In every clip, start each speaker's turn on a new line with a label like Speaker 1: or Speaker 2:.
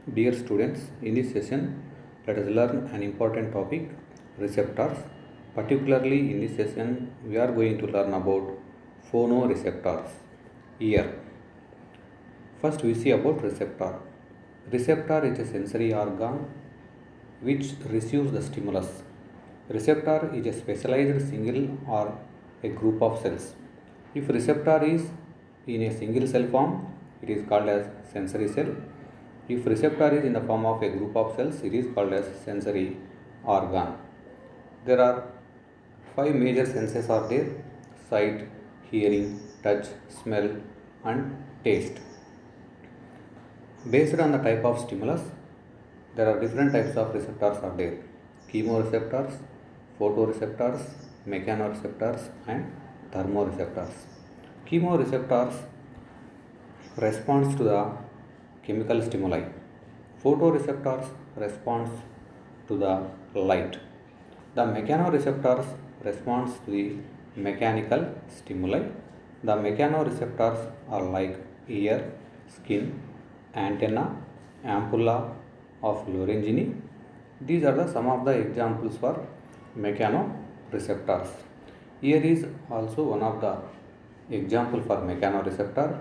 Speaker 1: Dear students, in this session, let us learn an important topic receptors. Particularly in this session, we are going to learn about phonoreceptors. Ear. First, we see about receptor. Receptor is a sensory organ which receives the stimulus. Receptor is a specialized single or a group of cells. If receptor is in a single cell form, it is called as sensory cell. If receptor is in the form of a group of cells, it is called as sensory organ. There are five major senses are there sight, hearing, touch, smell, and taste. Based on the type of stimulus, there are different types of receptors are there chemoreceptors, photoreceptors, mechanoreceptors, and thermoreceptors. Chemoreceptors responds to the chemical stimuli. Photoreceptors responds to the light. The mechanoreceptors responds to the mechanical stimuli. The mechanoreceptors are like ear, skin, antenna, ampulla of Lorenzini. These are the some of the examples for mechanoreceptors. Ear is also one of the example for mechanoreceptor.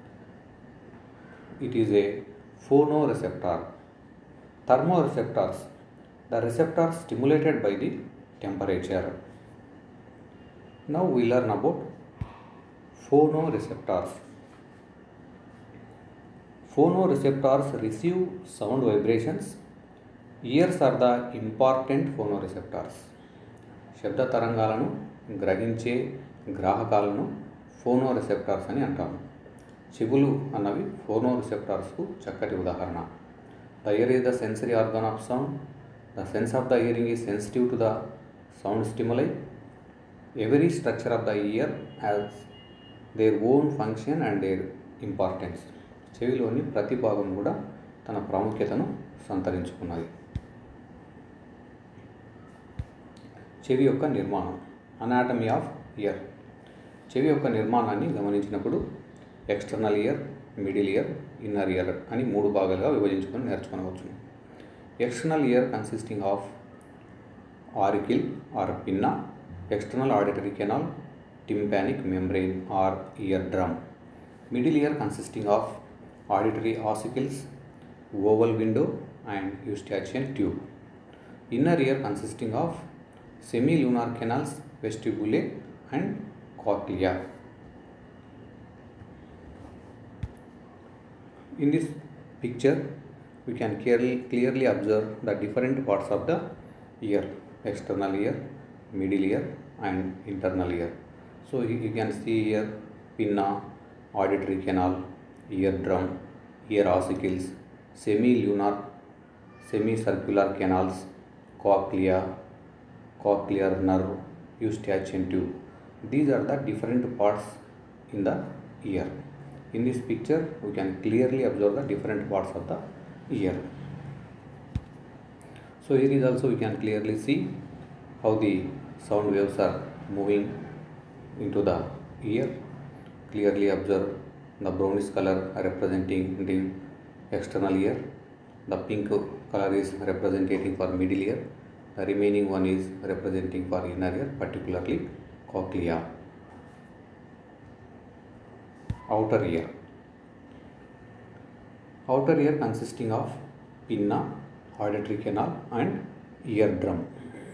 Speaker 1: It is a phonoreceptor. Thermoreceptors, the receptors stimulated by the temperature. Now we learn about phonoreceptors. Phonoreceptors receive sound vibrations. Ears are the important phonoreceptors. శబ్ద తరంగాలను గ్రహించే గ్రాహకాలను ఫోనోరిసెప్టార్స్ అని అంటాము చెవులు అన్నవి ఫోనోరిసెప్టార్స్కు చక్కటి ఉదాహరణ the ear is the sensory organ of sound the sense of the hearing is sensitive to the sound stimuli every structure of the ear has their own function and their importance చెవిలోని ప్రతి భాగం కూడా తన ప్రాముఖ్యతను సంతరించుకున్నది చెవి యొక్క నిర్మాణం anatomy of year చెవి యొక్క నిర్మాణాన్ని గమనించినప్పుడు external ear middle ear inner ear అని మూడు భాగాలుగా విభజించుకొని నేర్చుకోవచ్చు external ear consisting of auricle or pinna external auditory canal, tympanic membrane or eardrum. Middle ear consisting of auditory ossicles, oval window and eustachian tube. Inner ear consisting of semilunar canals, vestibule and cochlea. In this picture, we can clearly, clearly observe the different parts of the ear, external ear, middle ear and internal ear. So you can see here pinna, auditory canal, eardrum, ear ossicles, semilunar, semicircular canals, cochlea, cochlear nerve, eustachian tube. These are the different parts in the ear. In this picture, we can clearly observe the different parts of the ear. So here is also we can clearly see how the sound waves are moving into the ear. Clearly observe the brownish color representing the external ear. The pink color is representing for middle ear. The remaining one is representing for inner ear, particularly cochlea. Outer ear. Outer ear consisting of pinna, auditory canal and eardrum.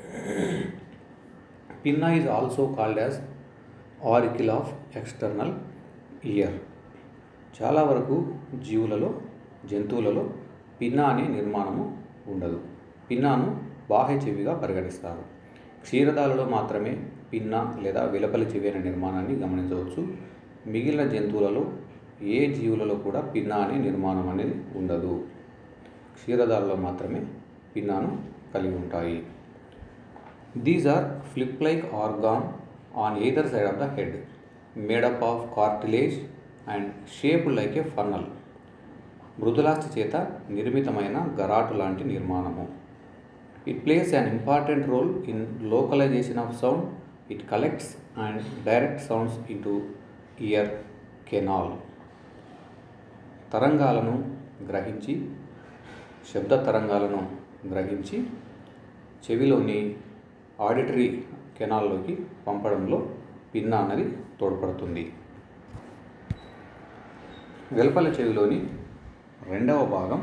Speaker 1: Pinna is also called as auricle of external ear. చాలా వరకు జీవులలో జంతువులలో పిన్నా అనే నిర్మాణము ఉండదు పిన్నాను బాహ్య చెవిగా పరిగణిస్తారు క్షీరదాలలో మాత్రమే పిన్నా లేదా వెలపలి చెవి అనే నిర్మాణాన్ని గమనించవచ్చు మిగిలిన జంతువులలో ఏ జీవులలో కూడా పిన్నా అనే నిర్మాణం అనేది ఉండదు క్షీరదాలలో మాత్రమే పిన్నాను కలిగి ఉంటాయి These are flip like organ on either side of the head, made up of cartilage and shaped like a funnel. మృదులాస్థి చేత నిర్మితమైన గరాటు లాంటి నిర్మాణము it plays an important role in localization of sound it collects and direct sounds into ear, canal. Ear canal. తరంగాలను గ్రహించి శబ్ద తరంగాలను గ్రహించి చెవిలోని ఆడిటరీ కెనాల్లోకి పంపడంలో పిన్న అన్నది తోడ్పడుతుంది వెలుపల చెవిలోని రెండవ భాగం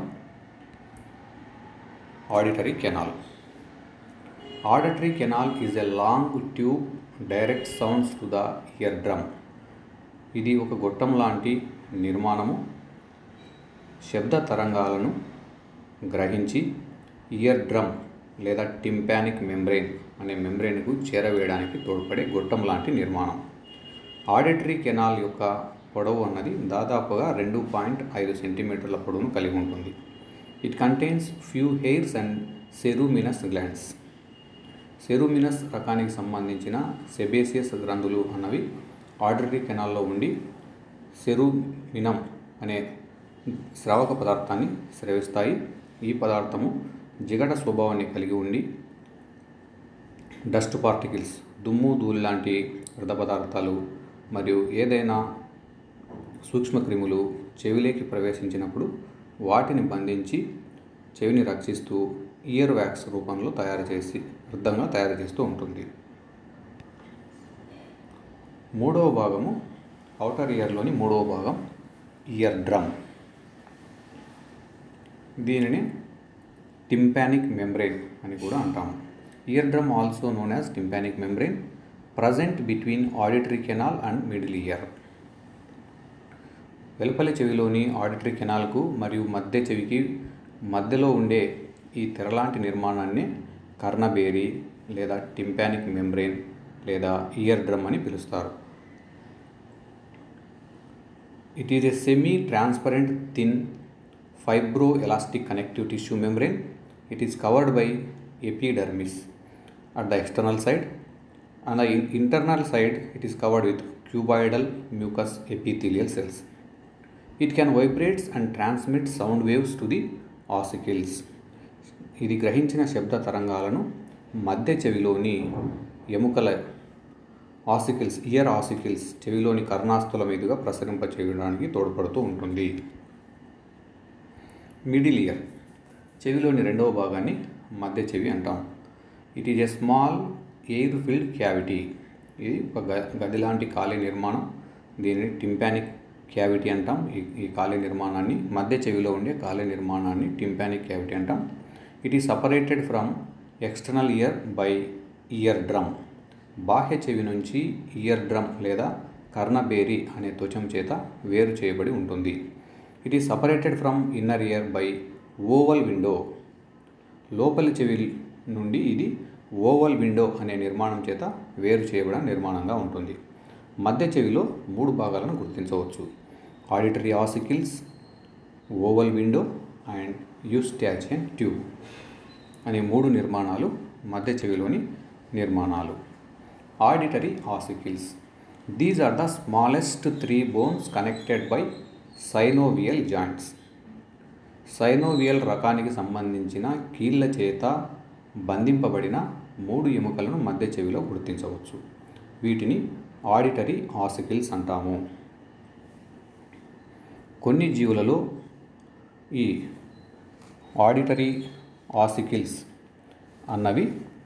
Speaker 1: auditory canal auditory canal is a long tube direct sounds to the eardrum ఇది ఒక గొట్టం లాంటి నిర్మాణము శబ్ద తరంగాలను గ్రహించి ఇయర్ డ్రమ్ లేదా టింపానిక్ మెంబ్రెయిన్ అనే మెంబ్రెయిన్కు చేరవేయడానికి తోడ్పడే గొట్టం లాంటి నిర్మాణం ఆడిటరీ కెనాల్ యొక్క పొడవు అన్నది దాదాపుగా రెండు పాయింట్ ఐదు సెంటీమీటర్ల పొడవును కలిగి ఉంటుంది it contains few hairs and ceruminous glands ceruminous రకానికి సంబంధించిన సెబేసియస్ గ్రంథులు అన్నవి ఆడిటరీ కెనాల్లో ఉండి సెరూమినం అనే స్రావక పదార్థాన్ని స్రవిస్తాయి ఈ పదార్థము జిగట స్వభావాన్ని కలిగి ఉండి డస్ట్ పార్టికల్స్ దుమ్ము ధూళి లాంటి వృధ పదార్థాలు మరియు ఏదైనా సూక్ష్మక్రిములు చెవిలోకి ప్రవేశించినప్పుడు వాటిని బంధించి చెవిని రక్షిస్తూ ఇయర్ వ్యాక్స్ రూపంలో తయారు చేసి వృద్ధంగా తయారు చేస్తూ ఉంటుంది మూడవ భాగము అవుటర్ ఇయర్లోని మూడవ భాగం ఇయర్ డ్రమ్ దీనిని టింపానిక్ మెంబ్రెయిన్ అని కూడా అంటాము eardrum also known as tympanic membrane present between auditory canal and middle ear వెలుపలి చెవిలోని ఆడిటరీ కెనాల్కు మరియు మధ్య చెవికి మధ్యలో ఉండే ఈ తెరలాంటి నిర్మాణాన్ని కర్ణబేరి లేదా టింపానిక్ మెంబ్రెయిన్ లేదా ఇయర్ డ్రమ్ అని పిలుస్తారు it is a semi transparent thin fibro elastic connective tissue membrane it is covered by epidermis at the external side and the internal side it is covered with cuboidal mucous epithelial cells it can vibrates and transmit sound waves to the ossicles ఇది గ్రహించిన శబ్ద తరంగాలను మధ్య చెవిలోని ఎముకల ossicles ear ossicles చెవిలోని కర్ణాస్తుల మీదుగా ప్రసరింప చేయడానికి తోడ్పడుతూ ఉంటుంది మిడిల్ ఇయర్ చెవిలోని రెండవ భాగాన్ని మధ్య చెవి అంటాం it is a small air filled cavity ఇది ఒక గ గది లాంటి ఖాళీ నిర్మాణం దీనిని టింపానిక్ క్యావిటీ అంటాం ఈ ఈ ఖాళీ నిర్మాణాన్ని మధ్య చెవిలో ఉండే ఖాళీ నిర్మాణాన్ని టింపానిక్ క్యావిటీ అంటాం it is separated from external ear by eardrum బాహ్య చెవి నుంచి ఇయర్ డ్రమ్ లేదా కర్ణబేరి అనే త్వచం చేత వేరు చేయబడి ఉంటుంది it is separated from inner ear by oval window లోపలి చెవి నుండి ఇది ఓవల్ విండో అనే నిర్మాణం చేత వేరు చేయబడిన నిర్మాణంగా ఉంటుంది మధ్య చెవిలో మూడు భాగాలను గుర్తించవచ్చు auditory ossicles oval window and Eustachian tube అనే మూడు నిర్మాణాలు మధ్య చెవిలోని నిర్మాణాలు auditory ossicles these are the smallest three bones connected by synovial joints synovial రకానికి సంబంధించిన కీళ్ళ చేత బంధింపబడిన మూడు ఎముకలను మధ్య చెవిలో గుర్తించవచ్చు వీటిని ఆడిటరీ ఆసికిల్స్ అంటాము కొన్ని జీవులలో ఈ ఆడిటరీ ఆసికిల్స్ అన్నవి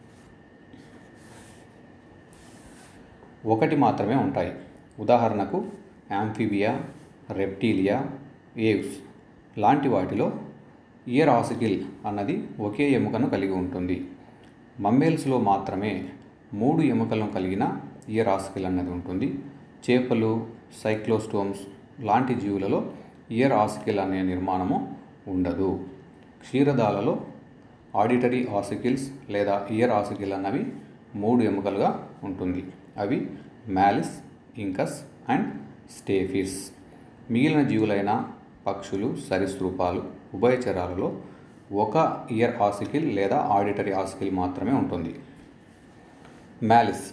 Speaker 1: ఒకటి మాత్రమే ఉంటాయి ఉదాహరణకు యాంఫిబియా రెప్టీలియా ఏవ్స్ లాంటి వాటిలో ఇయర్ ఆసికిల్ అన్నది ఒకే ఎముకను కలిగి ఉంటుంది మమ్మేల్స్లో మాత్రమే మూడు ఎముకలను కలిగిన ఇయర్ ఆసికిల్ అన్నది ఉంటుంది చేపలు సైక్లోస్టోమ్స్ లాంటి జీవులలో ఇయర్ ఆసికిల్ అనే నిర్మాణము ఉండదు క్షీరదాలలో ఆడిటరీ ఆసికిల్స్ లేదా ఇయర్ ఆసికిల్ అన్నవి మూడు ఎముకలుగా ఉంటుంది అవి మ్యాలిస్ ఇంకస్ అండ్ స్టేఫిస్ మిగిలిన జీవులైన పక్షులు సరీసృపాలు ఉభయచరాలలో ఒక ఇయర్ ఆసికిల్ లేదా ఆడిటరీ ఆసికిల్ మాత్రమే ఉంటుంది మ్యాలిస్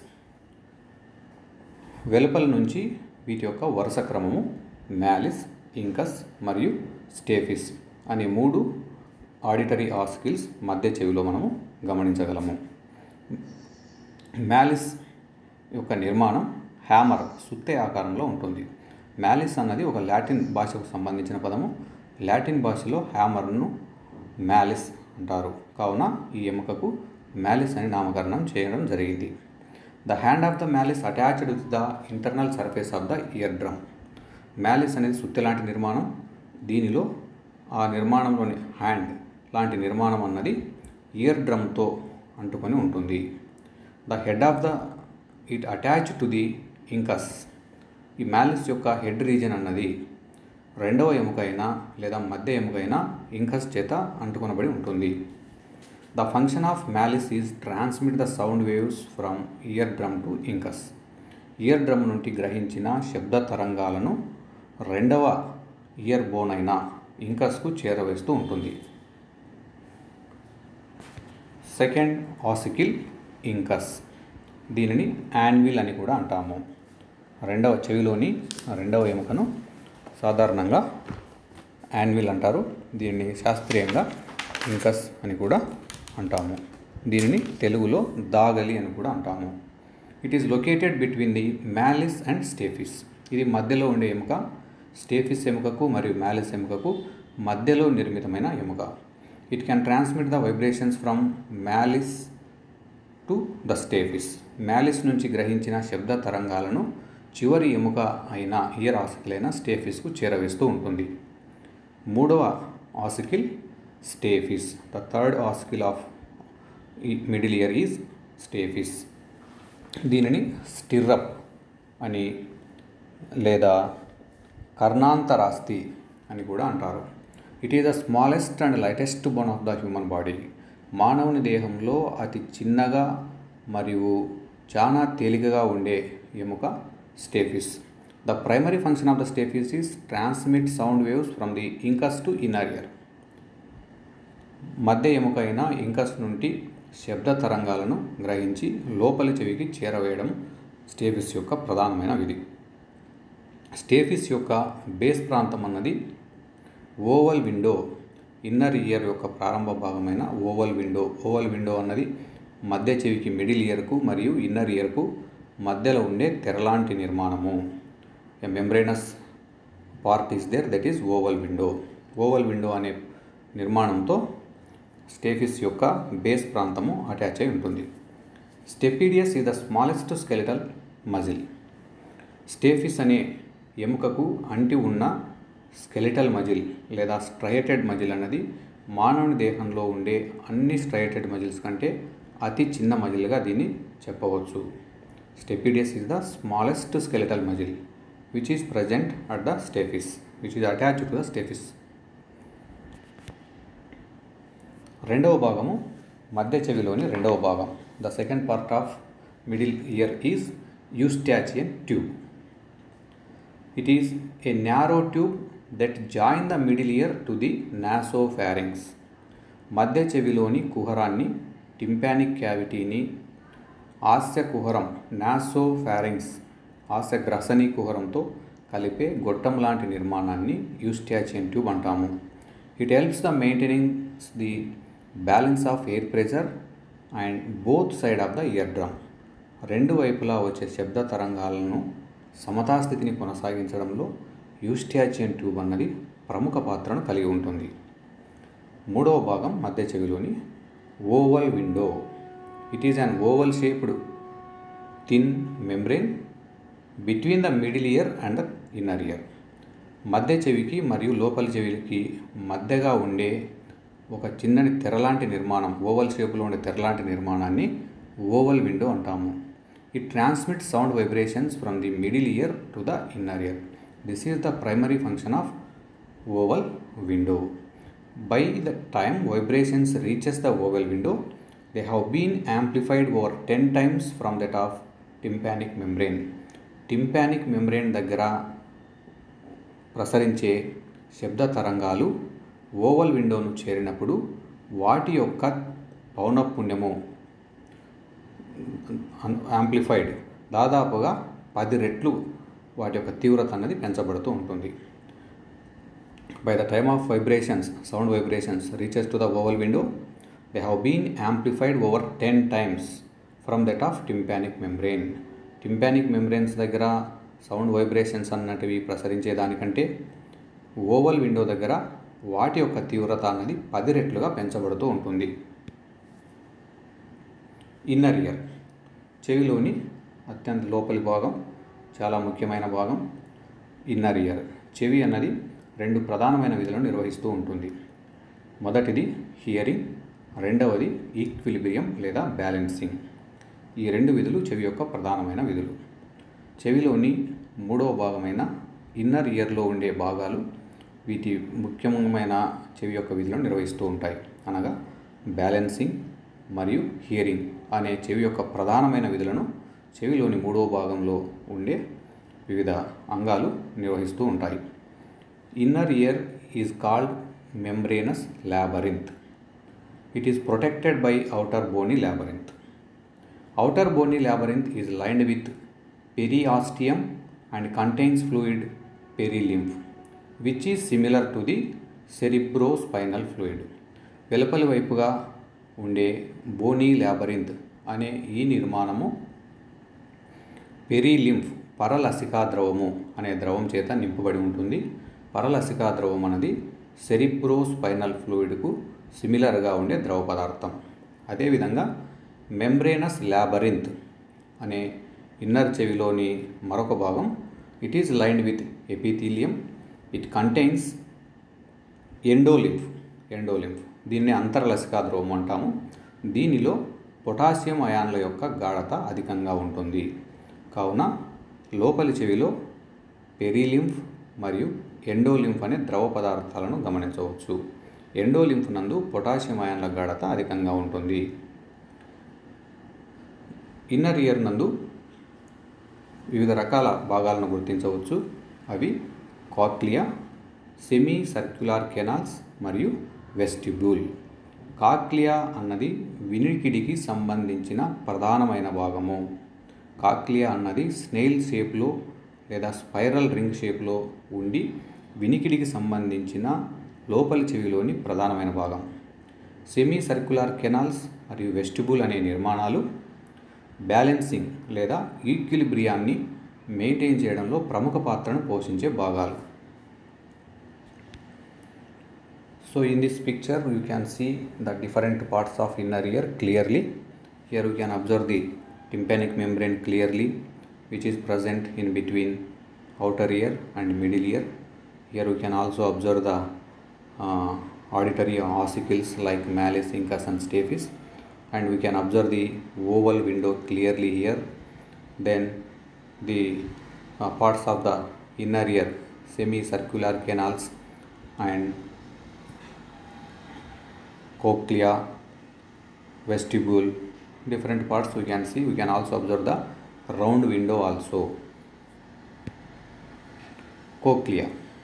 Speaker 1: వెలుపల నుంచి వీటి యొక్క వరుస క్రమము మ్యాలిస్ ఇంకస్ మరియు స్టేఫిస్ అనే మూడు ఆడిటరీ ఆసికిల్స్ మధ్య చెవిలో మనము గమనించగలము మ్యాలిస్ యొక్క నిర్మాణం హ్యామర్ సుత్తె ఆకారంలో ఉంటుంది మ్యాలిస్ అన్నది ఒక లాటిన్ భాషకు సంబంధించిన పదము లాటిన్ భాషలో హ్యామర్ను మ్యాలిస్ అంటారు కావున ఈ ఎముకకు మ్యాలిస్ అని నామకరణం చేయడం జరిగింది the hand of the malleus attached with the internal surface of the eardrum malleus అనేది సుత్తి లాంటి నిర్మాణం దీనిలో ఆ నిర్మాణంలోని హ్యాండ్ లాంటి నిర్మాణం అన్నది ఇయర్ డ్రమ్తో అంటుకొని ఉంటుంది the head of the it attach to the incus ఈ మ్యాలిస్ యొక్క హెడ్ రీజన్ అన్నది రెండవ ఎముకైనా లేదా మధ్య ఎముకైనా ఇంకస్ చేత అంటుకొనబడి ఉంటుంది the function of malleus is transmit the sound waves from eardrum to incus eardrum నుండి గ్రహించిన శబ్ద తరంగాలను రెండవ ఇయర్ బోన్ అయిన ఇంకస్కు చేరవేస్తూ ఉంటుంది సెకండ్ ఆసికిల్ ఇంకస్ దీనిని యాన్విల్ అని కూడా అంటాము రెండవ చెవిలోని రెండవ ఎముకను సాధారణంగా యాన్విల్ అంటారు దీనిని శాస్త్రీయంగా ఇంకస్ అని కూడా అంటాము దీనిని తెలుగులో దాగలి అని కూడా అంటాము it is located between the malleus and stapes ఇది మధ్యలో ఉండే ఎముక స్టేఫిస్ ఎముకకు మరియు మ్యాలిస్ ఎముకకు మధ్యలో నిర్మితమైన ఎముక it can transmit the vibrations from malleus to the stapes malleus నుంచి గ్రహించిన శబ్ద తరంగాలను చివరి ఎముక అయిన ఇయర్ ఆసికిల్ అయిన స్టేఫిస్కు చేరవేస్తూ ఉంటుంది మూడవ ossicle stapes the third ossicle of middle ear is stapes దీనిని స్టిర్రప్ అని లేదా కర్ణాంతరాస్తి అని కూడా అంటారు it is the smallest and lightest bone of the human body మానవుని దేహంలో అతి చిన్నగా మరియు చాలా తేలికగా ఉండే ఎముక stapes the primary function of the stapes is transmit sound waves from the incus to inner ear మధ్య ఎముక అయిన ఇంకస్ నుండి శబ్ద తరంగాలను గ్రహించి లోపలి చెవికి చేరవేయడం స్టేఫిస్ యొక్క ప్రధానమైన విధి స్టేఫిస్ యొక్క బేస్ ప్రాంతం అన్నది ఓవల్ విండో ఇన్నర్ ఇయర్ యొక్క ప్రారంభ భాగమైన ఓవల్ విండో ఓవల్ విండో అన్నది మధ్య చెవికి మిడిల్ ఇయర్కు మరియు ఇన్నర్ ఇయర్కు మధ్యలో ఉండే తెరలాంటి నిర్మాణము a membranous part is there that is oval window oval window అనే నిర్మాణంతో స్టేఫిస్ యొక్క బేస్ ప్రాంతము అటాచ్ అయి ఉంటుంది స్టెపీడియస్ ఈ the smallest skeletal muscle stapes అనే ఎముకకు అంటి ఉన్న స్కెలిటల్ మజిల్ లేదా స్ట్రయటెడ్ మజిల్ అన్నది మానవుని దేహంలో ఉండే అన్ని స్ట్రయటెడ్ మజిల్స్ కంటే అతి చిన్న మజిల్గా దీన్ని చెప్పవచ్చు stapedius is the smallest skeletal muscle which is present at the stapes which is attached to the stapes రెండవ భాగము మధ్య చెవిలోని రెండవ భాగం the second part of middle ear is Eustachian tube it is a narrow tube that join the middle ear to the nasopharynx మధ్య చెవిలోని కుహరాన్ని tympanic క్యావిటీని ఆస్య కుహరం nasopharynx ఆస్య గ్రసని కుహరంతో కలిపే గొట్టం లాంటి నిర్మాణాన్ని యూస్టాచియన్ ట్యూబ్ అంటాము it helps the maintaining the balance of air pressure and both side of the eardrum రెండు వైపులా వచ్చే శబ్ద తరంగాలను సమతాస్థితిని కొనసాగించడంలో యూస్టాచియన్ ట్యూబ్ అన్నది ప్రముఖ పాత్రను కలిగి ఉంటుంది మూడవ భాగం మధ్య చెవిలోని oval window it is an oval shaped thin membrane between the middle ear and the inner ear మధ్య చెవికి మరియు లోపలి చెవికి మధ్యగా ఉండే ఒక చిన్నని తెరలాంటి నిర్మాణం ఓవల్ షేప్లో ఉండే తెరలాంటి నిర్మాణాన్ని ఓవల్ విండో అంటాము it transmit sound vibrations from the middle ear to the inner ear this is the primary function of oval window by the time vibrations reaches the oval window they have been amplified over ten times from that of tympanic membrane tympanic membrane దగ్గర ప్రసరించే శబ్ద తరంగాలు oval విండోను చేరినప్పుడు వాటి యొక్క పౌనఃపుణ్యము amplified దాదాపుగా పది రెట్లు వాటి యొక్క తీవ్రత అన్నది పెంచబడుతూ ఉంటుంది by the time of vibrations sound vibrations reaches to the oval window they have been amplified over ten times from that of tympanic membrane tympanic membranes దగ్గర సౌండ్ వైబ్రేషన్స్ అన్నటివి ప్రసరించే దానికంటే ఓవల్ విండో దగ్గర వాటి యొక్క తీవ్రత అన్నది పది రెట్లుగా పెంచబడుతూ ఉంటుంది ఇన్నర్ ఇయర్ చెవిలోని అత్యంత లోపలి భాగం చాలా ముఖ్యమైన భాగం ఇన్నర్ ఇయర్ చెవి అన్నది రెండు ప్రధానమైన విధులను నిర్వహిస్తూ ఉంటుంది మొదటిది హియరింగ్ రెండవది ఈక్విలిబ్రియం లేదా బ్యాలెన్సింగ్ ఈ రెండు విధులు చెవి యొక్క ప్రధానమైన విధులు చెవిలోని మూడవ భాగమైన ఇన్నర్ ఇయర్లో ఉండే భాగాలు వీటి ముఖ్యమైన చెవి యొక్క విధులను నిర్వహిస్తూ ఉంటాయి అనగా బ్యాలెన్సింగ్ మరియు హియరింగ్ అనే చెవి యొక్క ప్రధానమైన విధులను చెవిలోని మూడవ భాగంలో ఉండే వివిధ అంగాలు నిర్వహిస్తూ ఉంటాయి inner ear is called membranous labyrinth it is protected by outer bony labyrinth outer bony labyrinth is lined with periosteum and contains fluid perilymph which is similar to the cerebrospinal fluid వెలుపలి వైపుగా ఉండే బోనీ labyrinth అనే ఈ నిర్మాణము పెరిలింఫ్ పరలసికా ద్రవము అనే ద్రవం చేత నింపబడి ఉంటుంది పరలసికా ద్రవం అనేది సెరిబ్రోస్పైనల్ ఫ్లూయిడ్కు సిమిలర్గా ఉండే ద్రవ పదార్థం అదేవిధంగా మెంబ్రేనస్ లాబరింత్ అనే ఇన్నర్ చెవిలోని మరొక భాగం it is lined with epithelium it contains endolymph endolymph దీన్ని అంతర్లసికా ద్రవం అంటాము దీనిలో పొటాషియం అయాన్ల యొక్క గాఢత అధికంగా ఉంటుంది కావున లోపలి చెవిలో పెరిలింఫ్ మరియు ఎండోలింఫ్ అనే ద్రవ పదార్థాలను గమనించవచ్చు ఎండోలింఫ్ నందు పొటాషియం అయాన్ల గాఢత అధికంగా ఉంటుంది ఇన్నర్ ఇయర్ నందు వివిధ రకాల భాగాలను గుర్తించవచ్చు అవి కాక్లియా సెమీ సర్క్యులార్ కెనాల్స్ మరియు వెస్టిబ్యూల్ కాక్లియా అన్నది వినికిడికి సంబంధించిన ప్రధానమైన భాగము కాక్లియా అన్నది స్నేల్ షేప్లో లేదా స్పైరల్ రింగ్ షేప్లో ఉండి వినికిడికి సంబంధించిన లోపలి చెవిలోని ప్రధానమైన భాగం సెమీ సర్క్యులార్ కెనాల్స్ మరియు వెస్టిబుల్ అనే నిర్మాణాలు బ్యాలెన్సింగ్ లేదా ఈక్విలిబ్రియాన్ని మెయింటైన్ చేయడంలో ప్రముఖ పాత్రను పోషించే భాగాలు so in this picture you can see the different parts of inner ear clearly here you can observe the tympanic membrane clearly which is present in between outer ear and middle ear here we can also observe the uh, auditory ossicles like malleus incus and stapes and we can observe the oval window clearly here then the uh, parts of the inner ear semicircular canals and cochlea vestibule different parts we can see we can also observe the round window also cochlea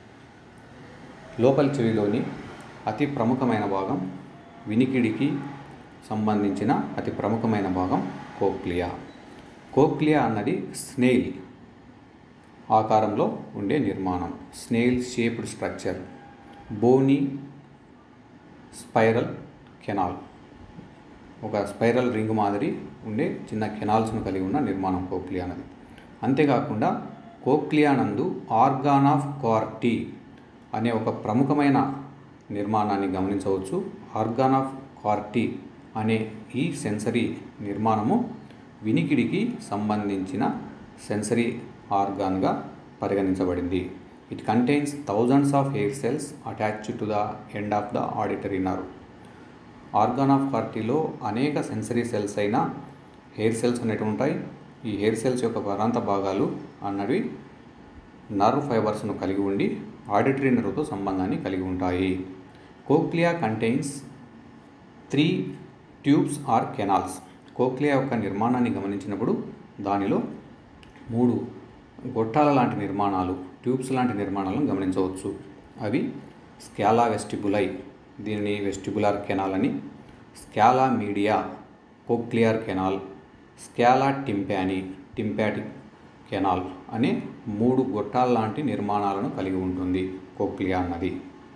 Speaker 1: లోపలి చెవిలోని అతి ప్రముఖమైన భాగం వినికిడికి సంబంధించిన అతి ప్రముఖమైన భాగం cochlea cochlea అన్నది స్నేల్ ఆకారంలో ఉండే నిర్మాణం snail shaped structure bony spiral canal ఒక స్పైరల్ రింగ్ మాదిరి ఉండే చిన్న కెనాల్స్ను కలిగి ఉన్న నిర్మాణం కోక్లియా అన్నది అంతేకాకుండా కోక్లియా నందు ఆర్గాన్ ఆఫ్ కార్టీ అనే ఒక ప్రముఖమైన నిర్మాణాన్ని గమనించవచ్చు ఆర్గాన్ ఆఫ్ కార్టీ అనే ఈ సెన్సరీ నిర్మాణము వినికిడికి సంబంధించిన సెన్సరీ ఆర్గాన్గా పరిగణించబడింది it contains thousands of hair cells attached to the end of the auditory nerve organ of కార్టీలో అనేక సెన్సరీ సెల్స్ అయిన హెయిర్ సెల్స్ అనేవి ఉంటాయి ఈ హెయిర్ సెల్స్ యొక్క ప్రాంత భాగాలు అన్నవి నర్వ్ ఫైబర్స్ను కలిగి ఉండి ఆడిటరీ నర్వ్తో సంబంధాన్ని కలిగి ఉంటాయి cochlea contains three tubes or canals cochlea యొక్క నిర్మాణాన్ని గమనించినప్పుడు దానిలో మూడు గొట్టాల లాంటి నిర్మాణాలు ట్యూబ్స్ లాంటి నిర్మాణాలను గమనించవచ్చు అవి స్కాలా వెస్టిబులై దీనిని వెస్టిబులార్ కెనాల్ అని scala media cochlear canal scala tympani tympanic canal అనే మూడు గొట్టాల లాంటి నిర్మాణాలను కలిగి ఉంటుంది కోక్లియా అన్నది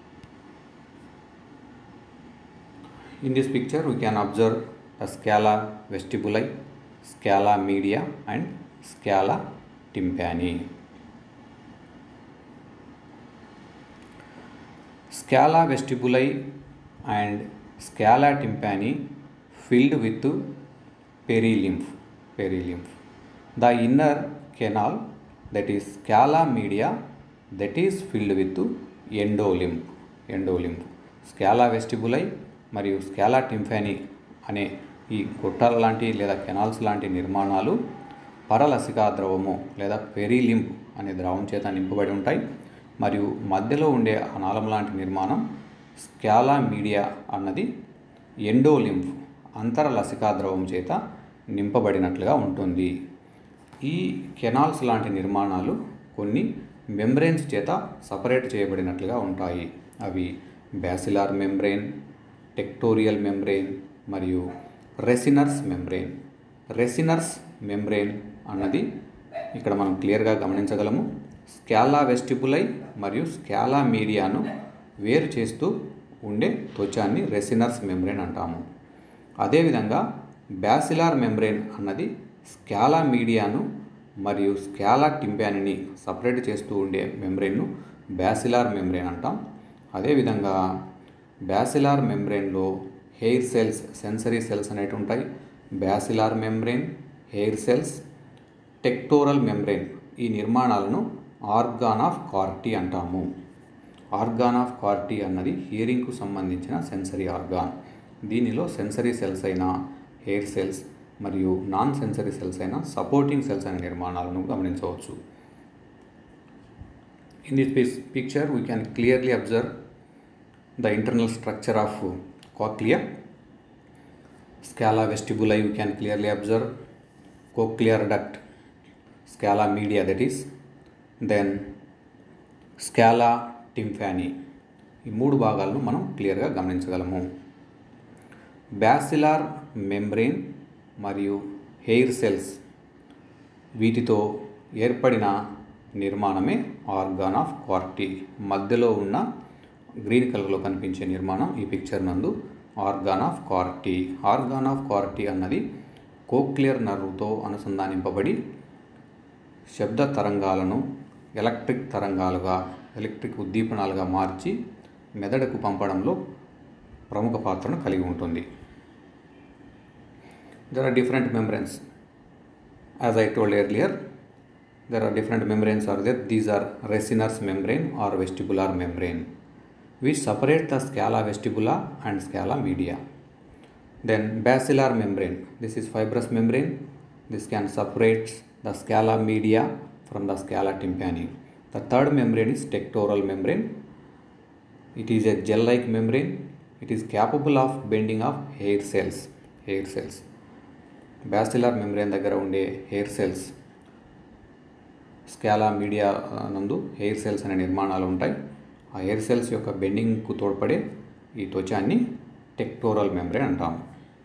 Speaker 1: in this picture we can observe the scala vestibuli scala media and scala tympani scala vestibuli and scala tympani filled with perilymph perilymph the inner canal that is scala media that is filled with endolymph endolymph scala vestibuli మరియు scala టింఫానీ అనే ఈ గొట్టాల లాంటి లేదా canals లాంటి నిర్మాణాలు పరలసికా ద్రవము లేదా పెరిలింప్ అనే ద్రవం చేత నింపబడి ఉంటాయి మరియు మధ్యలో ఉండే ఆ నాళం లాంటి నిర్మాణం స్కాలా మీడియా అన్నది ఎండోలింఫ్ అంతర లసికా ద్రవం చేత నింపబడినట్లుగా ఉంటుంది ఈ కెనాల్స్ లాంటి నిర్మాణాలు కొన్ని మెంబ్రెయిన్స్ చేత సపరేట్ చేయబడినట్లుగా ఉంటాయి అవి బ్యాసిలార్ మెంబ్రెయిన్ టెక్టోరియల్ మెంబ్రెయిన్ మరియు రెసినర్స్ మెంబ్రెయిన్ రెసినర్స్ మెంబ్రెయిన్ అన్నది ఇక్కడ మనం క్లియర్గా గమనించగలము స్కాలా వెస్టిబులై మరియు స్కాలా మీడియాను వేరు చేస్తూ ఉండే త్వచాన్ని రెసినర్స్ మెంబ్రెయిన్ అంటాము అదేవిధంగా బ్యాసిలార్ మెంబ్రెయిన్ అన్నది స్కాలా మీడియాను మరియు స్కాలా టింపానిని సపరేట్ చేస్తూ ఉండే మెంబ్రెయిన్ను బ్యాసిలార్ మెంబ్రెయిన్ అంటాం అదేవిధంగా బ్యాసిలార్ మెంబ్రెయిన్లో హెయిర్ సెల్స్ సెన్సరీ సెల్స్ అనేవి ఉంటాయి basilar membrane hair cells tectorial membrane ఈ నిర్మాణాలను ఆర్గాన్ ఆఫ్ కార్టీ అంటాము ఆర్గాన్ ఆఫ్ కార్టీ అన్నది హియరింగ్కు సంబంధించిన సెన్సరీ ఆర్గాన్ దీనిలో సెన్సరీ సెల్స్ అయిన హెయిర్ సెల్స్ మరియు నాన్ సెన్సరీ సెల్స్ అయిన సపోర్టింగ్ సెల్స్ అనే నిర్మాణాలను గమనించవచ్చు in this picture we can clearly observe the internal structure of cochlea scala vestibuli you can clearly observe cochlear duct scala media that is then scala tympani ఈ మూడు భాగాలను మనం క్లియర్గా గమనించగలము బ్యాసిలార్ మెంబ్రెయిన్ మరియు హెయిర్ సెల్స్ వీటితో ఏర్పడిన నిర్మాణమే organ of CAR-T మధ్యలో ఉన్న గ్రీన్ కలర్లో కనిపించే నిర్మాణం ఈ పిక్చర్ నందు organ of Corti organ of Corti అన్నది కోక్లియర్ నర్వ్తో అనుసంధానింపబడి శబ్ద తరంగాలను ఎలక్ట్రిక్ తరంగాలుగా ఎలక్ట్రిక్ ఉద్దీపనాలుగా మార్చి మెదడుకు పంపడంలో ప్రముఖ పాత్రను కలిగి ఉంటుంది there are different membranes as I told earlier there are different membranes are there these are resinous membrane or vestibular membrane which separate the scala vestibula and scala media then basilar membrane this is fibrous membrane this can separate the scala media from the scala tympani the third membrane is tectoral membrane it is a gel like membrane it is capable of bending of hair cells hair cells basilar membrane దగ్గర ఉండే hair cells scala media నందు hair cells అనే నిర్మాణాలు ఉంటాయి ఆ hair cells యొక్క బెండింగ్కు తోడ్పడే ఈ త్వచాన్ని టెక్టోరల్ మెంబ్రెయిన్ అంటాము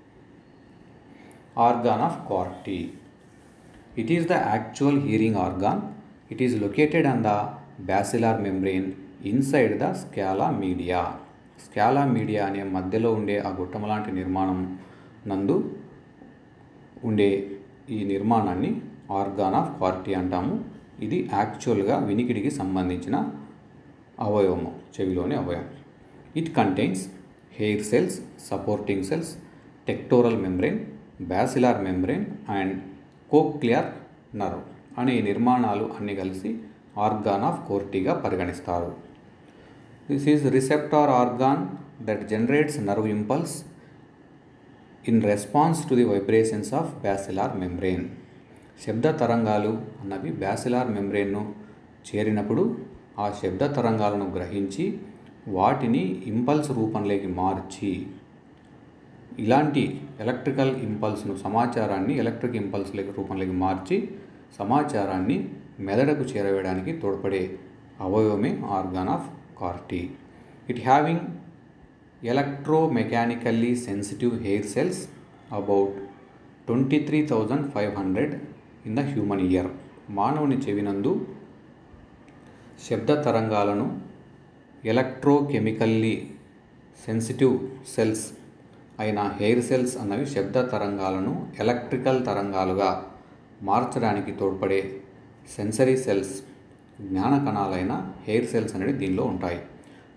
Speaker 1: organ of Corti it is the actual hearing organ it is located on the basilar membrane inside the scala media scala media అనే మధ్యలో ఉండే ఆ గుట్టం లాంటి నిర్మాణం నందు ఉండే ఈ నిర్మాణాన్ని ఆర్గాన్ ఆఫ్ కార్టీ అంటాము ఇది యాక్చువల్గా వినికిడికి సంబంధించిన అవయవము చెవిలోని అవయవం it contains hair cells supporting cells tectorial membrane basilar membrane and cochlear nerve అనే ఈ నిర్మాణాలు అన్నీ కలిసి ఆర్గాన్ ఆఫ్ కోర్టీగా పరిగణిస్తారు this is receptor organ that generates nerve impulse in response to the vibrations of basilar membrane శబ్ద తరంగాలు అన్నవి బ్యాసిలార్ మెంబ్రెయిన్ను చేరినప్పుడు ఆ శబ్ద తరంగాలను గ్రహించి వాటిని ఇంపల్స్ రూపంలోకి మార్చి ఇలాంటి ఎలక్ట్రికల్ ఇంపల్స్ను సమాచారాన్ని ఎలక్ట్రిక్ ఇంపల్స్ రూపంలోకి మార్చి సమాచారాన్ని మెదడుకు చేరవేయడానికి తోడ్పడే అవయవమే organ of Corti it having electromechanically sensitive hair cells about twenty three thousand five hundred in the human ear మానవుని చెవినందు శబ్ద తరంగాలను ఎలక్ట్రోకెమికల్లీ సెన్సిటివ్ సెల్స్ అయిన హెయిర్ సెల్స్ అన్నవి శబ్ద తరంగాలను ఎలక్ట్రికల్ తరంగాలుగా మార్చడానికి తోడ్పడే సెన్సరీ సెల్స్ జ్ఞాన కణాలైన హెయిర్ సెల్స్ అనేవి దీనిలో ఉంటాయి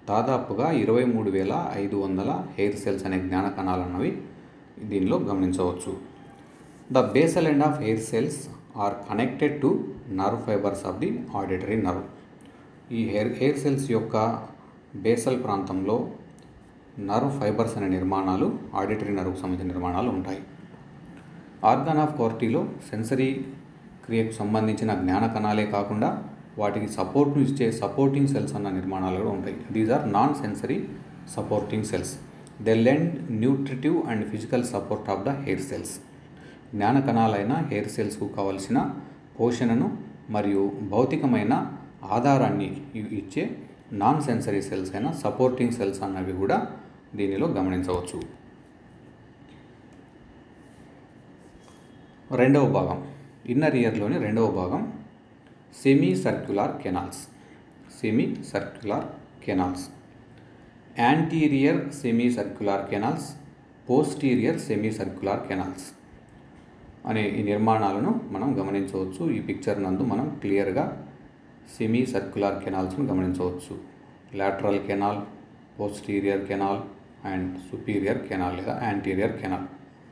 Speaker 1: దాదాపుగా ఇరవై మూడు వేల ఐదు వందల హెయిర్ సెల్స్ అనే జ్ఞాన కణాలు అన్నవి దీనిలో గమనించవచ్చు the basal end of hair cells are connected to nerve fibres of the auditory nerve ఈ హెయిర్ హెయిర్ సెల్స్ యొక్క బేసల్ ప్రాంతంలో నర్వ్ ఫైబర్స్ అనే నిర్మాణాలు ఆడిటరీ నర్వ్కు సంబంధించిన నిర్మాణాలు ఉంటాయి ఆర్గాన్ ఆఫ్ కార్టీలో సెన్సరీ క్రియకు సంబంధించిన జ్ఞాన కణాలే కాకుండా వాటికి సపోర్ట్ను ఇచ్చే సపోర్టింగ్ సెల్స్ అన్న నిర్మాణాలు కూడా ఉంటాయి these are non sensory supporting cells they lend nutritive and physical support of the hair cells జ్ఞాన కణాలైన హెయిర్ సెల్స్కు కావలసిన పోషణను మరియు భౌతికమైన ఆధారాన్ని ఇచ్చే నాన్ సెన్సరీ సెల్స్ అయిన సపోర్టింగ్ సెల్స్ అన్నవి కూడా దీనిలో గమనించవచ్చు రెండవ భాగం ఇన్నర్ ఇయర్లోని రెండవ భాగం semi సర్క్యులార్ canals semi సర్క్యులార్ canals anterior semi సర్క్యులార్ canals posterior semi సర్క్యులార్ canals అనే ఈ నిర్మాణాలను మనం గమనించవచ్చు ఈ పిక్చర్ నందు మనం క్లియర్గా సెమీ సర్క్యులార్ కెనాల్స్ను గమనించవచ్చు lateral canal posterior canal and superior canal లేదా anterior canal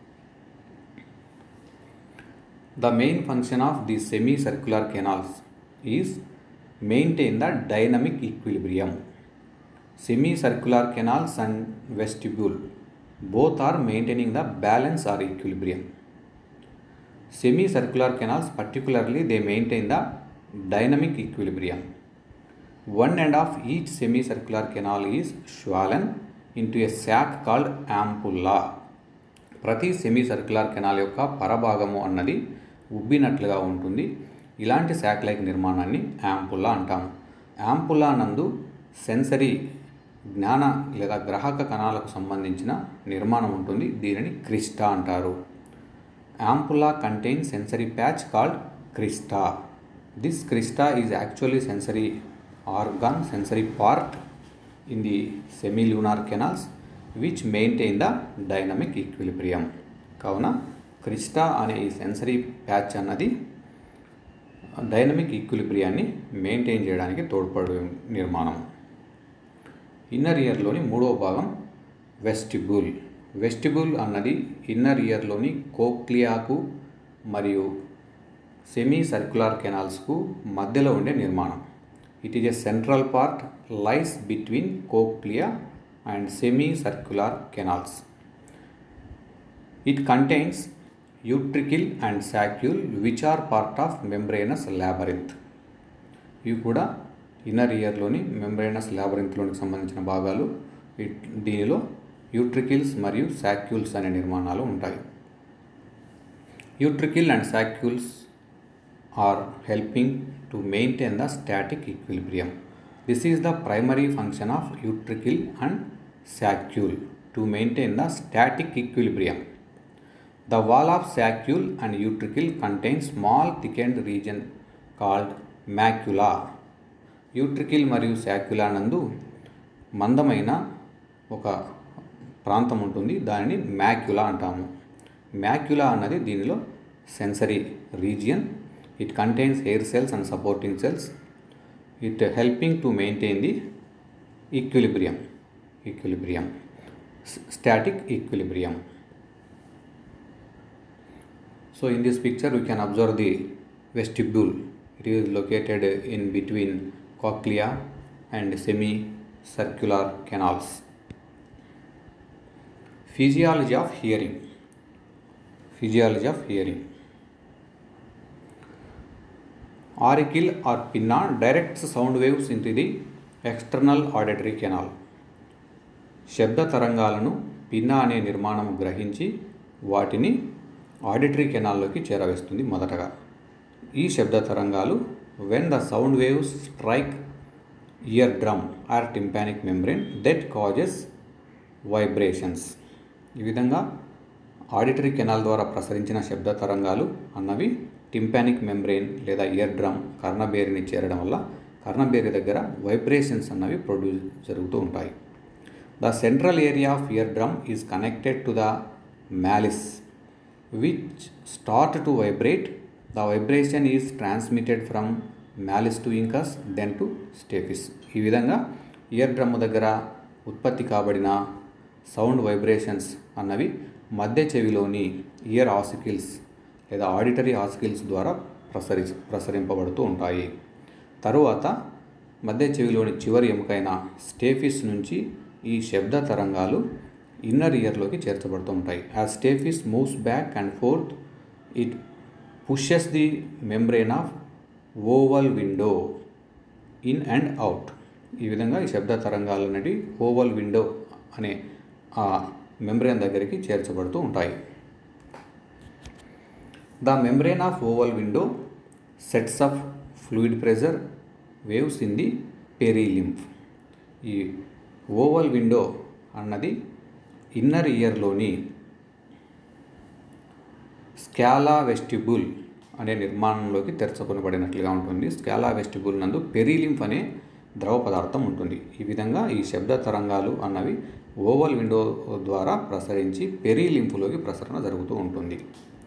Speaker 1: The main function of these semicircular canals is maintain the dynamic equilibrium. Semicircular canals and vestibule both are maintaining the balance or equilibrium. Semicircular canals particularly they maintain the dynamic equilibrium. One end of each semicircular canal is swollen into a sac called ampulla. ప్రతి semicircular canal యొక్క పరభాగము అన్నది ఉబ్బినట్లుగా ఉంటుంది ఇలాంటి satellite నిర్మాణాన్ని యాంపుల్లా అంటాము యాంపుల్లా నందు sensory జ్ఞాన లేదా గ్రాహక కణాలకు సంబంధించిన నిర్మాణం ఉంటుంది దీనిని క్రిస్టా అంటారు ampulla contain sensory patch called crista this crista is actually sensory organ sensory part in the semilunar canals which maintain the dynamic equilibrium కావున క్రిస్టా అనే ఈ సెన్సరీ ప్యాచ్ అన్నది డైనమిక్ ఈక్విలిబ్రియాన్ని మెయింటైన్ చేయడానికి తోడ్పడే నిర్మాణం ఇన్నర్ ఇయర్లోని మూడవ భాగం వెస్టిబుల్ వెస్టిబుల్ అన్నది ఇన్నర్ ఇయర్లోని కోక్లియాకు మరియు సెమీ సర్క్యులర్ కెనాల్స్కు మధ్యలో ఉండే నిర్మాణం it is a central part lies between cochlea and semicircular canals it contains utricle and saccule which are part of membranous labyrinth ఇవి కూడా ఇన్నర్ ఇయర్లోని మెంబ్రేనస్ ల్యాబరింత్లోనికి సంబంధించిన భాగాలు దీనిలో యూట్రికిల్స్ మరియు సాక్యూల్స్ అనే నిర్మాణాలు ఉంటాయి utricle and saccules are helping to maintain the static equilibrium this is the primary function of utricle and saccule to maintain the static equilibrium The wall of saccule and utricle contains small thickened region called macula. Utricle మరియు శాక్యులా నందు మందమైన ఒక ప్రాంతం ఉంటుంది దానిని macula అంటాము macula అన్నది దీనిలో sensory region it contains hair cells and supporting cells it helping to maintain the equilibrium equilibrium static equilibrium So in this picture we can observe the vestibule. It is located in between cochlea and semicircular canals. Physiology of hearing. Physiology of hearing. Auricle or pinna directs sound waves into the external auditory canal. శబ్ద తరంగాలను పిన్నా అనే నిర్మాణం గ్రహించి వాటిని auditory కెనాల్లోకి చేరవేస్తుంది మొదటగా ఈ శబ్ద తరంగాలు when the sound waves strike eardrum or tympanic membrane that causes vibrations ఈ విధంగా ఆడిటరీ కెనాల్ ద్వారా ప్రసరించిన శబ్ద తరంగాలు అన్నవి టింపానిక్ మెంబ్రెయిన్ లేదా ఇయర్ డ్రమ్ కర్ణబేరిని చేరడం వల్ల కర్ణబేరి దగ్గర వైబ్రేషన్స్ అన్నవి ప్రొడ్యూస్ జరుగుతూ ఉంటాయి the central area of eardrum is connected to the malleus which start to vibrate. The vibration is transmitted from malice to incus then to stapes. ఈ విధంగా ఇయర్ డ్రమ్ దగ్గర ఉత్పత్తి కాబడిన సౌండ్ వైబ్రేషన్స్ అన్నవి మధ్య చెవిలోని ear ossicles లేదా auditory ossicles ద్వారా ప్రసరి ప్రసరింపబడుతూ ఉంటాయి తరువాత మధ్య చెవిలోని చివరి ఎముకైన స్టేఫిస్ నుంచి ఈ శబ్ద తరంగాలు ఇన్నర్ ఇయర్లోకి చేర్చబడుతూ ఉంటాయి as stapes moves back and forth it pushes the membrane of oval window in and out ఈ విధంగా ఈ శబ్ద తరంగాలు అనేవి ఓవల్ విండో అనే ఆ మెంబ్రెయిన్ దగ్గరికి చేర్చబడుతూ ఉంటాయి the membrane of oval window sets off fluid pressure waves in the perilymph ఈ ఓవల్ విండో అన్నది ఇన్నర్ ఇయర్లోని స్కాలా వెస్టిబుల్ అనే నిర్మాణంలోకి తెరచుకొనబడినట్లుగా ఉంటుంది స్కాలా వెస్టిబుల్ నందు పెరీలింఫ్ అనే ద్రవ పదార్థం ఉంటుంది ఈ విధంగా ఈ శబ్ద తరంగాలు అన్నవి ఓవల్ విండో ద్వారా ప్రసరించి పెరీలింఫ్లోకి ప్రసరణ జరుగుతూ ఉంటుంది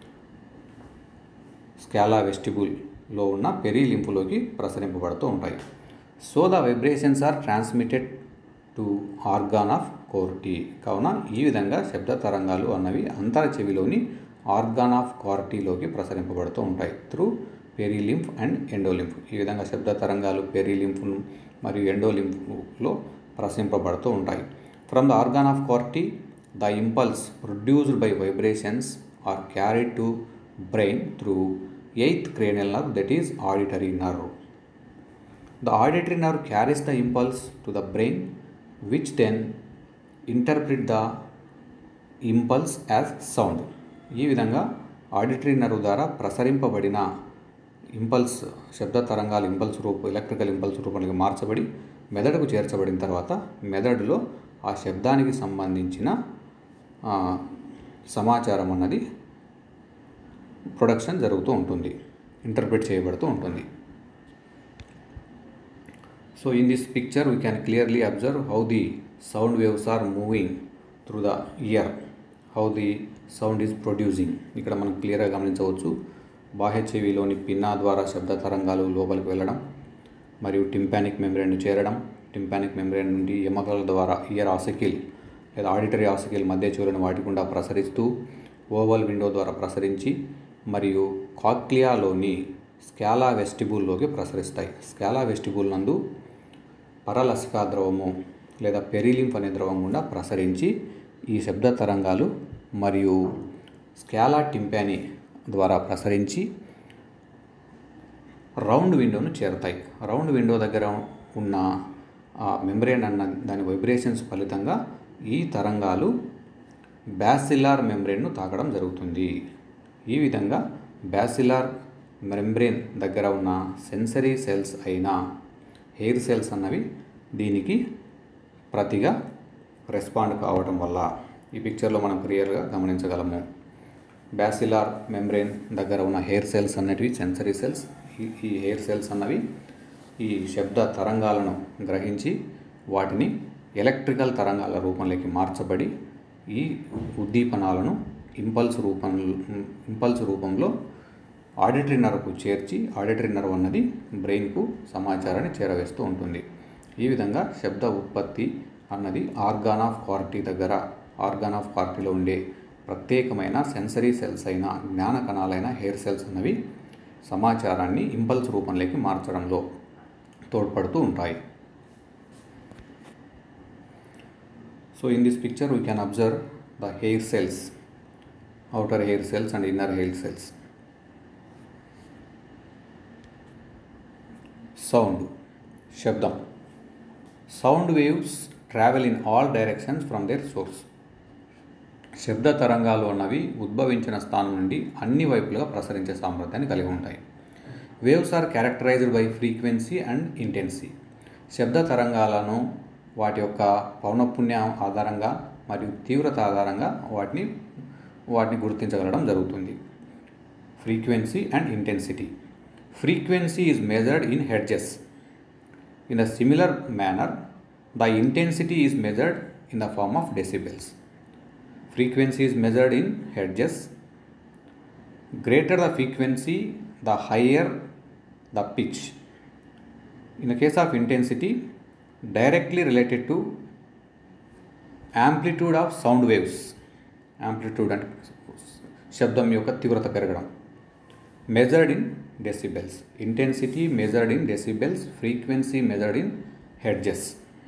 Speaker 1: స్కాలా వెస్టిబుల్లో ఉన్న పెరీలింఫ్లోకి ప్రసరింపబడుతూ ఉంటాయి so the vibrations are transmitted to organ of Corti కావున ఈ విధంగా శబ్ద తరంగాలు అన్నవి అంతర చెవిలోని ఆర్గాన్ ఆఫ్ కార్టీలోకి ప్రసరింపబడుతూ ఉంటాయి త్రూ పెరీలింఫ్ అండ్ ఎండోలింఫ్ ఈ విధంగా శబ్ద తరంగాలు పెరీలింఫ్ మరియు ఎండోలింఫ్లో ప్రసరింపబడుతూ ఉంటాయి from the organ of Corti the impulse produced by vibrations are carried to brain through eighth cranial nerve that is auditory nerve The auditory nerve carries the impulse to the brain, which then interpret the impulse as sound. ఈ విధంగా auditory nerve ద్వారా ప్రసరింపబడిన impulse శబ్ద తరంగాల impulse రూపం electrical impulse రూపంలోకి మార్చబడి మెదడుకు చేర్చబడిన తర్వాత మెదడులో ఆ శబ్దానికి సంబంధించిన ఆ, సమాచారం అన్నది ప్రొడక్షన్ జరుగుతూ ఉంటుంది ఇంటర్ప్రిట్ చేయబడుతూ ఉంటుంది So in this picture we can clearly observe how the sound waves are moving through the ear, how the sound is producing. ఇక్కడ మనం క్లియర్గా గమనించవచ్చు బాహ్య చెవిలోని పిన్నా ద్వారా శబ్ద తరంగాలు లోపలికి వెళ్ళడం మరియు టింపానిక్ మెంబ్రెయిన్ చేరడం టింపానిక్ మెంబ్రెయిన్ నుండి ఎమకల ద్వారా ఇయర్ ఆసికిల్ లేదా ఆడిటరీ ఆసికిల్ మధ్య చెవులను వాటి గుండా ప్రసరిస్తూ ఓవల్ విండో ద్వారా ప్రసరించి మరియు కాక్లియాలోని స్కాలా వెస్టిబుల్లోకి ప్రసరిస్తాయి స్కాలా వెస్టిబుల్ నందు పరలసికా ద్రవము లేదా పెరిలింఫ్ అనే ద్రవం గుండా ప్రసరించి ఈ శబ్ద తరంగాలు మరియు స్కాలా టింపాని ద్వారా ప్రసరించి రౌండ్ విండోను చేరుతాయి రౌండ్ విండో దగ్గర ఉన్న ఆ మెంబ్రేన్ అన్న దాని వైబ్రేషన్స్ ఫలితంగా ఈ తరంగాలు బ్యాసిలార్ మెంబ్రేన్ను తాకడం జరుగుతుంది ఈ విధంగా బ్యాసిలార్ మెంబ్రేన్ దగ్గర ఉన్న సెన్సరీ సెల్స్ అయిన హెయిర్ సెల్స్ అన్నవి దీనికి ప్రతిగా రెస్పాండ్ కావడం వల్ల ఈ పిక్చర్లో మనం క్లియర్గా గమనించగలము బ్యాసిలార్ మెంబ్రెయిన్ దగ్గర ఉన్న హెయిర్ సెల్స్ అనేటివి సెన్సరీ సెల్స్ ఈ- ఈ హెయిర్ సెల్స్ అన్నవి ఈ శబ్ద తరంగాలను గ్రహించి వాటిని ఎలక్ట్రికల్ తరంగాల రూపంలోకి మార్చబడి ఈ ఉద్దీపనాలను ఇంపల్స్ రూపం ఇంపల్స్ రూపంలో ఆడిటరీ నర్వ్కు చేర్చి ఆడిటరీ నర్వ్ అన్నది బ్రెయిన్కు సమాచారాన్ని చేరవేస్తూ ఉంటుంది ఈ విధంగా శబ్ద ఉత్పత్తి అన్నది ఆర్గాన్ ఆఫ్ కార్టీ దగ్గర ఆర్గాన్ ఆఫ్ కార్టీలో ఉండే ప్రత్యేకమైన సెన్సరీ సెల్స్ అయిన జ్ఞాన కణాలైన హెయిర్ సెల్స్ అన్నవి సమాచారాన్ని ఇంపల్స్ రూపంలోకి మార్చడంలో తోడ్పడుతూ ఉంటాయి so in this picture we can observe the hair cells outer hair cells and inner hair cells. Sound శబ్దం sound waves travel in all directions from their source శబ్ద తరంగాలు అన్నవి ఉద్భవించిన స్థానం నుండి అన్ని వైపులుగా ప్రసరించే సామర్థ్యాన్ని కలిగి ఉంటాయి waves are characterized by frequency and intensity శబ్ద తరంగాలను వాటి యొక్క పౌనపుణ్యం ఆధారంగా మరియు తీవ్రత ఆధారంగా వాటిని వాటిని గుర్తించగలడం జరుగుతుంది frequency and intensity frequency is measured in hertz ఇన్ a similar manner the intensity is measured in the form of decibels frequency is measured in hertz greater the frequency the higher the pitch in the case of intensity directly related to amplitude of sound waves amplitude అంటే శబ్దం యొక్క తీవ్రత పెరగడం measured in decibels intensity measured in decibels frequency measured in hertz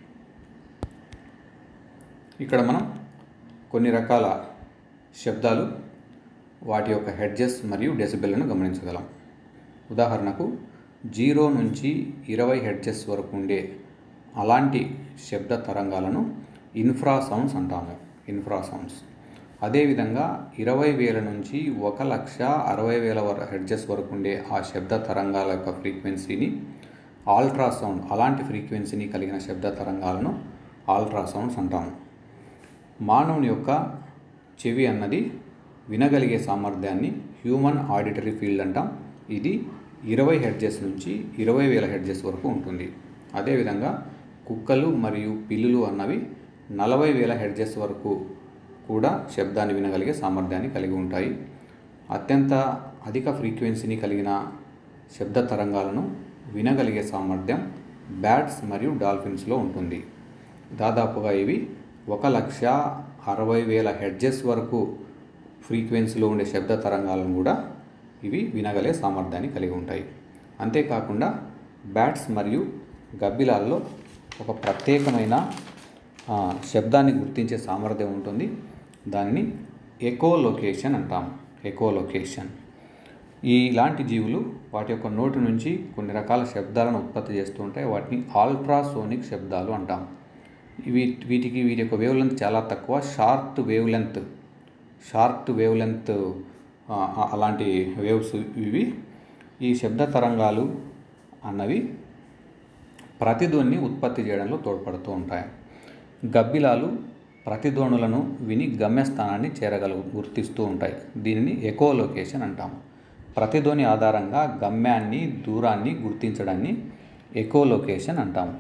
Speaker 1: ఇక్కడ మనం కొన్ని రకాల శబ్దాలు వాటి యొక్క హెడ్జెస్ మరియు డెసిబెల్లను గమనించగలం ఉదాహరణకు జీరో నుంచి ఇరవై హెడ్జెస్ వరకు ఉండే అలాంటి శబ్ద తరంగాలను ఇన్ఫ్రా సౌండ్స్ అంటాము ఇన్ఫ్రా సౌండ్స్ అదేవిధంగా ఇరవై వేల నుంచి ఒక లక్ష అరవై వేల వర హెడ్జెస్ వరకు ఉండే ఆ శబ్ద తరంగాల యొక్క ఫ్రీక్వెన్సీని ఆల్ట్రాసౌండ్ అలాంటి ఫ్రీక్వెన్సీని కలిగిన శబ్ద తరంగాలను ఆల్ట్రాసౌండ్స్ అంటాము మానవుని యొక్క చెవి అన్నది వినగలిగే సామర్థ్యాన్ని హ్యూమన్ ఆడిటరీ ఫీల్డ్ అంటాం ఇది ఇరవై హెడ్జెస్ నుంచి ఇరవై వేల హెడ్జెస్ వరకు ఉంటుంది అదేవిధంగా కుక్కలు మరియు పిల్లులు అన్నవి నలభై వేల హెడ్జెస్ వరకు కూడా శబ్దాన్ని వినగలిగే సామర్థ్యాన్ని కలిగి ఉంటాయి అత్యంత అధిక ఫ్రీక్వెన్సీని కలిగిన శబ్ద తరంగాలను వినగలిగే సామర్థ్యం బ్యాట్స్ మరియు డాల్ఫిన్స్లో ఉంటుంది దాదాపుగా ఇవి ఒక లక్ష అరవై వేల హెడ్జెస్ వరకు ఫ్రీక్వెన్సీలో ఉండే శబ్ద తరంగాలను కూడా ఇవి వినగలే సామర్థ్యాన్ని కలిగి ఉంటాయి అంతేకాకుండా బ్యాట్స్ మరియు గబ్బిలాల్లో ఒక ప్రత్యేకమైన ఆ, శబ్దాన్ని గుర్తించే సామర్థ్యం ఉంటుంది దానిని ఎకో లొకేషన్ అంటాం ఎకో లొకేషన్ ఇలాంటి జీవులు వాటి యొక్క నోటి నుంచి కొన్ని రకాల శబ్దాలను ఉత్పత్తి చేస్తూ ఉంటాయి వాటిని ఆల్ట్రాసోనిక్ శబ్దాలు అంటాం ఇవి వీటికి వీటి యొక్క వేవ్ లెంత్ చాలా తక్కువ short wavelength short wavelength ఆ, ఆ, అలాంటి వేవ్స్ ఇవి ఈ శబ్ద తరంగాలు అన్నవి ప్రతిధ్వని ఉత్పత్తి చేయడంలో తోడ్పడుతూ ఉంటాయి గబ్బిలాలు ప్రతిధ్వనులను విని గమ్యస్థానాన్ని చేరగల గుర్తిస్తూ ఉంటాయి దీనిని ఎకో లొకేషన్ అంటాము ప్రతిధ్వని ఆధారంగా గమ్యాన్ని దూరాన్ని గుర్తించడాన్ని ఎకో లొకేషన్ అంటాము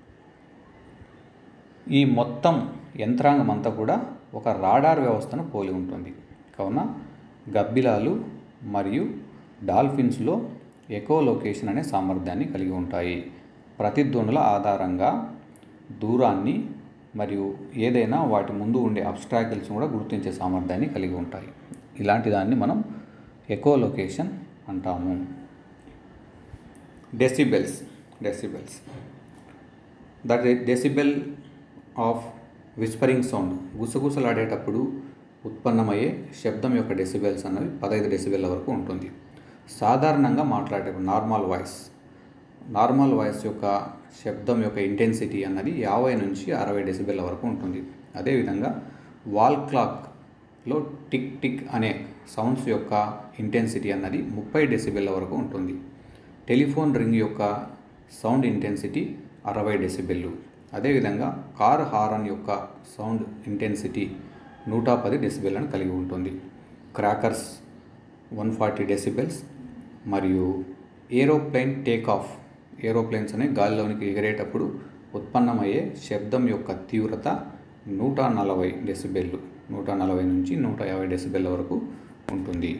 Speaker 1: ఈ మొత్తం యంత్రాంగం అంతా కూడా ఒక రాడార్ వ్యవస్థను పోలి ఉంటుంది కావున గబ్బిలాలు మరియు డాల్ఫిన్స్లో ఎకో లొకేషన్ అనే సామర్థ్యాన్ని కలిగి ఉంటాయి ప్రతిధ్వనుల ఆధారంగా దూరాన్ని మరియు ఏదైనా వాటి ముందు ఉండే అబ్స్ట్రాకిల్స్ కూడా గుర్తించే సామర్థ్యాన్ని కలిగి ఉంటాయి ఇలాంటి దాన్ని మనం ఎకో లొకేషన్ అంటాము decibels decibels the decibel of whispering sound గుసగుసలాడేటప్పుడు ఉత్పన్నమయ్యే శబ్దం యొక్క డెసిబెల్స్ అన్నవి పదహైదు డెసిబెల్ల వరకు ఉంటుంది సాధారణంగా మాట్లాడేటప్పుడు నార్మల్ వాయిస్ నార్మల్ వాయిస్ యొక్క శబ్దం యొక్క ఇంటెన్సిటీ అన్నది యాభై నుంచి అరవై డెసిబెల్ల వరకు ఉంటుంది అదేవిధంగా వాల్ క్లాక్లో టిక్ టిక్ అనే సౌండ్స్ యొక్క ఇంటెన్సిటీ అన్నది ముప్పై డెసిబెల్ల వరకు ఉంటుంది టెలిఫోన్ రింగ్ యొక్క సౌండ్ ఇంటెన్సిటీ అరవై డెసిబెల్లు అదేవిధంగా కార్ హారన్ యొక్క సౌండ్ ఇంటెన్సిటీ నూట పది డెసిబెల్లను కలిగి ఉంటుంది క్రాకర్స్ వన్ ఫార్టీ డెసిబెల్స్ మరియు ఏరోప్లేన్ టేక్ ఆఫ్ ఏరోప్లేన్స్ అనే గాలిలోనికి ఎగిరేటప్పుడు ఉత్పన్నమయ్యే శబ్దం యొక్క తీవ్రత నూట నలభై డెసిబెల్లు నూట నలభై నుంచి నూట యాభై డెసిబెల్ల వరకు ఉంటుంది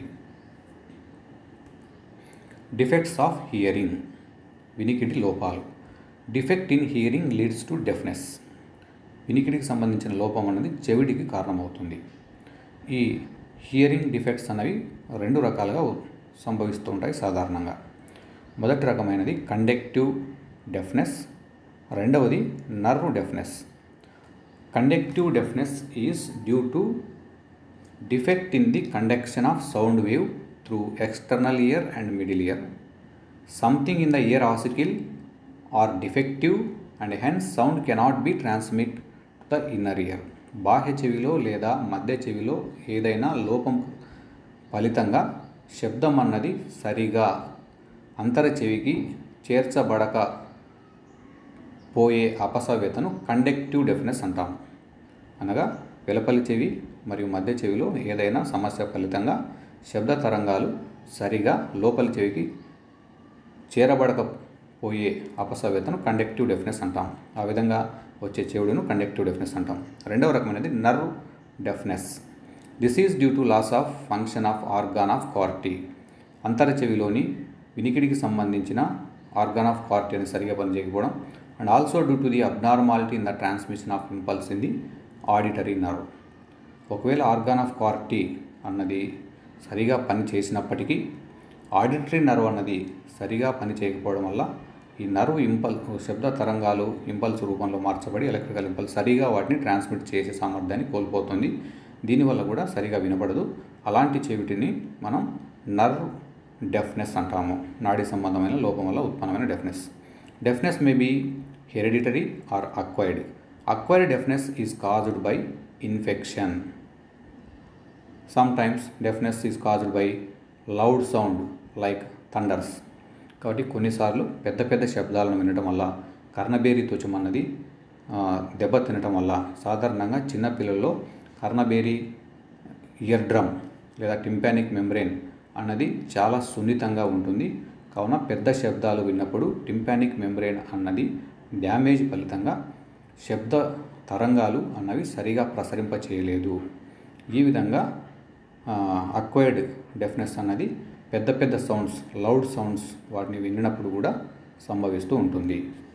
Speaker 1: డిఫెక్ట్స్ ఆఫ్ హియరింగ్ వినికిడి లోపాలు defect in hearing leads to deafness వినికిడికి సంబంధించిన లోపం అనేది చెవిడికి కారణమవుతుంది ఈ హియరింగ్ డిఫెక్ట్స్ అనేవి రెండు రకాలుగా ఉ- సంభవిస్తూ ఉంటాయి సాధారణంగా మొదటి రకమైనది కండక్టివ్ డెఫ్నెస్ రెండవది nerve deafness conductive deafness is due to defect in the conduction of sound wave through external ear and middle ear. Something in the ear ossicle are defective and hence sound cannot be transmit to the inner ear. బాహ్య చెవిలో లేదా మధ్య చెవిలో ఏదైనా లోపం ఫలితంగా శబ్దం అన్నది సరిగా అంతర చెవికి చేర్చబడక పోయే అపసవ్యతను కండక్టివ్ డెఫ్నెస్ అంటాము అనగా వెలపలి చెవి మరియు మధ్య చెవిలో ఏదైనా సమస్య ఫలితంగా శబ్ద తరంగాలు సరిగా లోపలి చెవికి చేరబడకపోయే అపసవ్యతను కండక్టివ్ డెఫ్నెస్ అంటాం ఆ విధంగా వచ్చే చెవుడును కండక్టివ్ డెఫ్నెస్ అంటాం రెండవ రకమైనది nerve deafness this is due to loss of function of organ of Corti అంతర చెవిలోని వినికిడికి సంబంధించిన ఆర్గాన్ ఆఫ్ కార్టీ అని సరిగా పనిచేయకపోవడం and also due to the abnormality in the transmission of impulse in the auditory nerve ఒకవేళ organ of Corti అన్నది సరిగా పని చేసినప్పటికీ ఆడిటరీ నర్వ్ అన్నది సరిగా పని చేయకపోవడం వల్ల ఈ నర్వ్ ఇంపల్ శబ్ద తరంగాలు ఇంపల్స్ రూపంలో మార్చబడి ఎలక్ట్రికల్ ఇంపల్స్ సరిగా వాటిని ట్రాన్స్మిట్ చేసే సామర్థ్యాన్ని కోల్పోతుంది దీనివల్ల కూడా సరిగా వినపడదు అలాంటి చెవిటిని మనం నర్వ్ డెఫ్నెస్ అంటాము నాడీ సంబంధమైన లోపం వల్ల ఉత్పన్నమైన deafness deafness may be hereditary or acquired acquired deafness is caused by infection sometimes deafness is caused by loud sound like thunders కాబట్టి కొన్నిసార్లు పెద్ద పెద్ద శబ్దాలను వినడం వల్ల కర్ణబేరి త్వచం అన్నది ఆ, దెబ్బ తినటం వల్ల సాధారణంగా చిన్నపిల్లల్లో కర్ణబేరి ఇయర్ డ్రమ్ లేదా టింపానిక్ మెంబ్రెయిన్ అన్నది చాలా సున్నితంగా ఉంటుంది కావున పెద్ద శబ్దాలు విన్నప్పుడు టింపానిక్ మెంబ్రెయిన్ అన్నది డ్యామేజ్ ఫలితంగా శబ్ద తరంగాలు అన్నవి సరిగా ప్రసరింప చేయలేదు ఈ విధంగా అక్వైర్డ్ డెఫ్నెస్ అన్నది పెద్ద పెద్ద సౌండ్స్ లౌడ్ సౌండ్స్ వాటిని విన్నప్పుడు కూడా సంభవిస్తూ ఉంటుంది